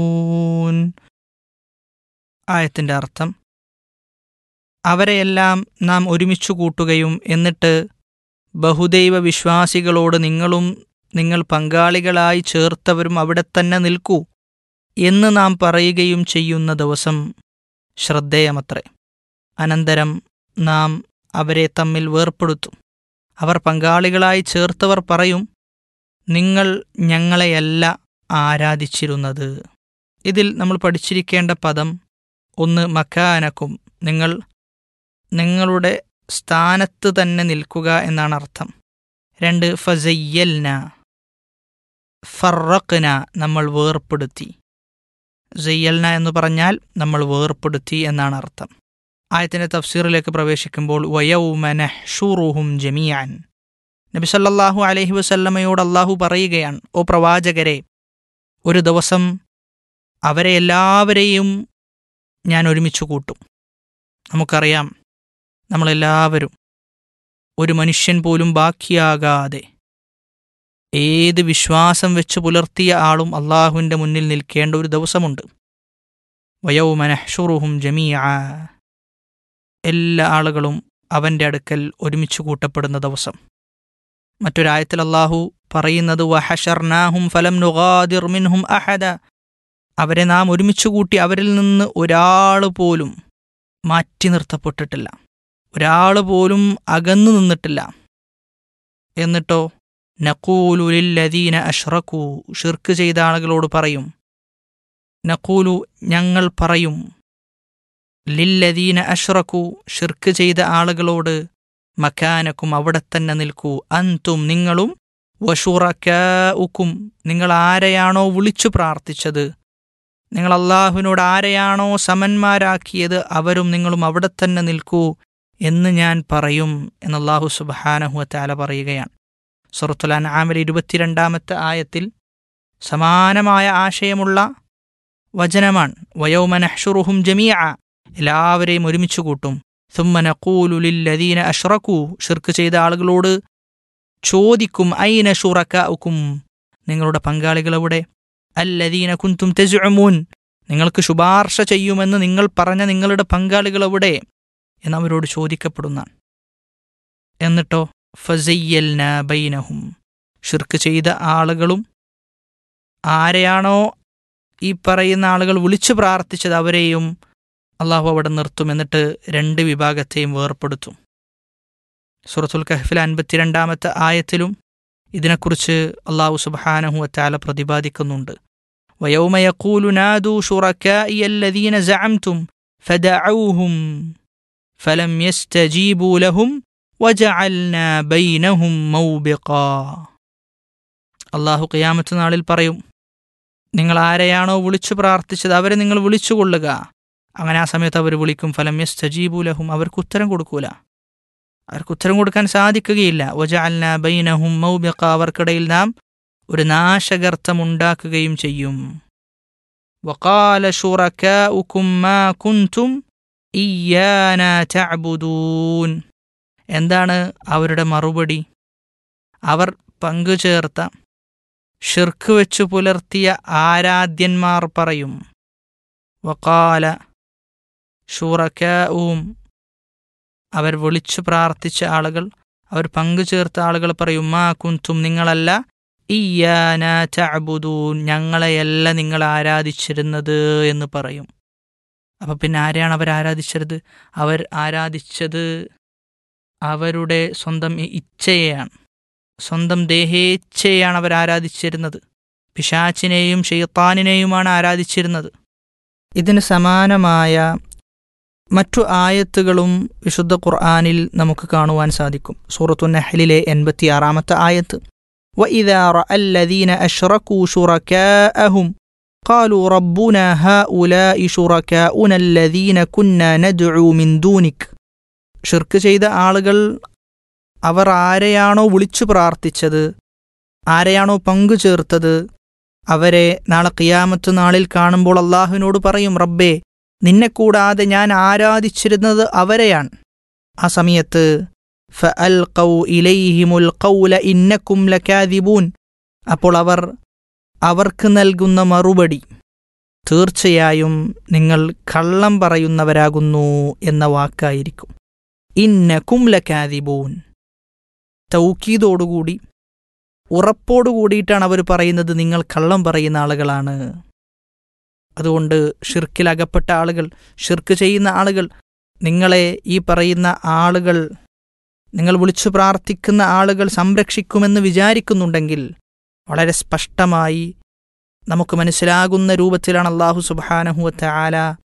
ഊൻ. ആയത്തിന്റെ അർത്ഥം അവരെയെല്ലാം നാം ഒരുമിച്ചു കൂട്ടുകയും എന്നിട്ട് ബഹുദൈവ വിശ്വാസികളോട് നിങ്ങളും നിങ്ങൾ പങ്കാളികളായി ചേർത്തവരും അവിടെ തന്നെ നിൽക്കൂ എന്ന് നാം പറയുകയും ചെയ്യുന്ന ദിവസം ശ്രദ്ധേയമത്രേ അനന്തരം നാം അവരെ തമ്മിൽ വേർപ്പെടുത്തും അവർ പങ്കാളികളായി ചേർത്തവർ പറയും നിങ്ങൾ ഞങ്ങളെയല്ല ആരാധിച്ചിരുന്നത് ഇതിൽ നമ്മൾ പഠിച്ചിരിക്കേണ്ട പദം ഒന്ന് മക്കാനക്കും നിങ്ങൾ നിങ്ങളുടെ സ്ഥാനത്ത് തന്നെ നിൽക്കുക എന്നാണ് അർത്ഥം രണ്ട് ഫസയ്യൽന ഫറഖ്ന നമ്മൾ വേർപ്പെടുത്തി സയ്യൽന എന്ന് പറഞ്ഞാൽ നമ്മൾ വേർപ്പെടുത്തി എന്നാണ് അർത്ഥം ആയത്തിൻ്റെ തഫ്സീറിലേക്ക് പ്രവേശിക്കുമ്പോൾ വയൗമന ഷൂറുഹും ജമിയാൻ നബി സല്ലല്ലാഹു അലൈഹി വസല്ലമയോട് അള്ളാഹു പറയുകയാണ് ഓ പ്രവാചകരെ ഒരു ദിവസം അവരെ എല്ലാവരെയും ഞാൻ ഒരുമിച്ച് കൂട്ടും നമുക്കറിയാം നമ്മളെല്ലാവരും ഒരു മനുഷ്യൻ പോലും ബാക്കിയാകാതെ ഏത് വിശ്വാസം വെച്ച് പുലർത്തിയ ആളും അള്ളാഹുവിൻ്റെ മുന്നിൽ നിൽക്കേണ്ട ഒരു ദിവസമുണ്ട് വയൗമനഹ്ഷുറുഹും ജമീഅ എല്ലാ ആളുകളും അവൻ്റെ അടുക്കൽ ഒരുമിച്ച് കൂട്ടപ്പെടുന്ന ദിവസം മറ്റൊരായത്തിൽ അള്ളാഹു പറയുന്നത് വഹഷർനാഹും ഫലം നുഗാദിർ മിൻഹും അഹദ അവരെ നാം ഒരുമിച്ച് കൂട്ടി അവരിൽ നിന്ന് ഒരാൾ പോലും മാറ്റി നിർത്തപ്പെട്ടിട്ടില്ല ഒരാൾ പോലും അകന്നു നിന്നിട്ടില്ല എന്നിട്ടോ നക്കൂലുലില്ലദീന അഷ്റക്കൂ ഷിർക്ക് ചെയ്ത ആളുകളോട് പറയും നക്കൂലു ഞങ്ങൾ പറയും ലില്ലദീന അഷ്റക്കു ഷിർക്ക് ചെയ്ത ആളുകളോട് മക്കാനക്കും അവിടെ തന്നെ നിൽക്കൂ അന്തും നിങ്ങളും വഷുറക്കും നിങ്ങൾ ആരെയാണോ വിളിച്ചു പ്രാർത്ഥിച്ചത് നിങ്ങൾ അള്ളാഹുവിനോട് ആരെയാണോ സമന്മാരാക്കിയത് അവരും നിങ്ങളും അവിടെ തന്നെ നിൽക്കൂ എന്ന് ഞാൻ പറയും എന്ന് അള്ളാഹു സുബാനഹുവത്താല പറയുകയാണ് സുറത്തുലാൻ ആമൽ ഇരുപത്തിരണ്ടാമത്തെ ആയത്തിൽ സമാനമായ ആശയമുള്ള വചനമാണ് വയോമനഹ്ഷുറുഹും ജമിയ എല്ലാവരെയും ഒരുമിച്ച് കൂട്ടും സുമ്മനക്കൂലുലില്ലദീന അഷ്റക്കു ഷിർക്ക് ചെയ്ത ആളുകളോട് ചോദിക്കും ഐന ഷുറക്കും നിങ്ങളുടെ പങ്കാളികളെവിടെ അല്ലദീന കുന്തും തെജുമൂൻ നിങ്ങൾക്ക് ശുപാർശ ചെയ്യുമെന്ന് നിങ്ങൾ പറഞ്ഞ നിങ്ങളുടെ പങ്കാളികളെവിടെ എന്നവരോട് ചോദിക്കപ്പെടുന്നതാണ് എന്നിട്ടോ ഫസയ്യൽന ബൈനഹും ഷിർക്ക് ചെയ്ത ആളുകളും ആരെയാണോ ഈ പറയുന്ന ആളുകൾ വിളിച്ചു പ്രാർത്ഥിച്ചത് അവരെയും അള്ളാഹു അവിടെ നിർത്തും എന്നിട്ട് രണ്ട് വിഭാഗത്തെയും വേർപ്പെടുത്തും സുറത്തുൽ കഹ്ഫിൽ അൻപത്തിരണ്ടാമത്തെ ആയത്തിലും ഇതിനെക്കുറിച്ച് അള്ളാഹു സുബാനഹു അറ്റാല പ്രതിപാദിക്കുന്നുണ്ട് ويوم يقول نادوا شركائي الذين زعمتم فدعوهم فلم يستجيبوا لهم وجعلنا بينهم موبقا അള്ളാഹു ഖിയാമത്ത് നാളിൽ പറയും നിങ്ങൾ ആരെയാണോ വിളിച്ചു പ്രാർത്ഥിച്ചത് അവരെ നിങ്ങൾ വിളിച്ചുകൊള്ളുക അങ്ങനെ ആ സമയത്ത് അവർ വിളിക്കും ഫലം യസ് സജീബുലഹും അവർക്ക് ഉത്തരം കൊടുക്കൂല അവർക്ക് ഉത്തരം കൊടുക്കാൻ സാധിക്കുകയില്ല ഒജാൽന ബൈനഹും മൗബിഖ അവർക്കിടയിൽ നാം ഒരു നാശഗർത്ഥം ഉണ്ടാക്കുകയും ചെയ്യും വഖാല ഷുറക്കാഉക്കും മാ കുൻതും ഇയ്യാന തഅബുദൂൻ എന്താണ് അവരുടെ മറുപടി അവർ പങ്കുചേർത്ത ഷിർക്ക് വെച്ചു പുലർത്തിയ ആരാധ്യന്മാർ പറയും വക്കാല ഷൂറക്കാവും അവർ വിളിച്ചു പ്രാർത്ഥിച്ച ആളുകൾ അവർ പങ്കുചേർത്ത ആളുകൾ പറയും മാ കുന്തും നിങ്ങളല്ല ഇയ്യാന ചഅബുദൂൻ ഞങ്ങളെയല്ല നിങ്ങൾ ആരാധിച്ചിരുന്നത് എന്ന് പറയും അപ്പം പിന്നെ ആരെയാണ് അവർ ആരാധിച്ചത് അവർ ആരാധിച്ചത് അവരുടെ സ്വന്തം ഇച്ഛയെയാണ് സ്വന്തം ദേഹേച്ഛയെയാണ് അവർ ആരാധിച്ചിരുന്നത് പിശാച്ചിനെയും ഷെയ്ത്താനിനെയുമാണ് ആരാധിച്ചിരുന്നത് ഇതിന് സമാനമായ മറ്റു ആയത്തുകളും വിശുദ്ധ ഖുർആാനിൽ നമുക്ക് കാണുവാൻ സാധിക്കും സൂറത്തു നഹലിലെ എൺപത്തിയാറാമത്തെ ആയത്ത് وإذا رأى الذين أشركوا شركاءهم قالوا ربنا هؤلاء شركاؤنا الذين كنا ندعو من دونك ഷിർക്ക് ചെയ്ത ആളുകൾ അവർ ആരെയാണോ വിളിച്ചു പ്രാർത്ഥിച്ചത് ആരെയാണോ പങ്കു ചേർത്തത് അവരെ നാളെ കിയാമത്ത് നാളിൽ കാണുമ്പോൾ അള്ളാഹുവിനോട് പറയും റബ്ബേ നിന്നെ കൂടാതെ ഞാൻ ആരാധിച്ചിരുന്നത് അവരെയാണ് ആ സമയത്ത് ഫഅൽഖൗ ഇലൈഹിമുൽ ഖൗല ഇന്നക്കും ലകാദിബൂൻ അപ്പോൾ അവർ അവർക്ക് നൽകുന്ന മറുപടി തീർച്ചയായും നിങ്ങൾ കള്ളം പറയുന്നവരാകുന്നു എന്ന വാക്കായിരിക്കും ഇന്ന കുംലക്കാതിബൂൻ തൗക്കീതോടുകൂടി ഉറപ്പോടുകൂടിയിട്ടാണ് അവർ പറയുന്നത് നിങ്ങൾ കള്ളം പറയുന്ന ആളുകളാണ് അതുകൊണ്ട് ഷിർക്കിൽ അകപ്പെട്ട ആളുകൾ ഷിർക്ക് ചെയ്യുന്ന ആളുകൾ നിങ്ങളെ ഈ പറയുന്ന ആളുകൾ നിങ്ങൾ വിളിച്ചു പ്രാർത്ഥിക്കുന്ന ആളുകൾ സംരക്ഷിക്കുമെന്ന് വിചാരിക്കുന്നുണ്ടെങ്കിൽ വളരെ സ്പഷ്ടമായി നമുക്ക് മനസ്സിലാകുന്ന രൂപത്തിലാണ് അള്ളാഹു സുബാനഹുവത്ത ആല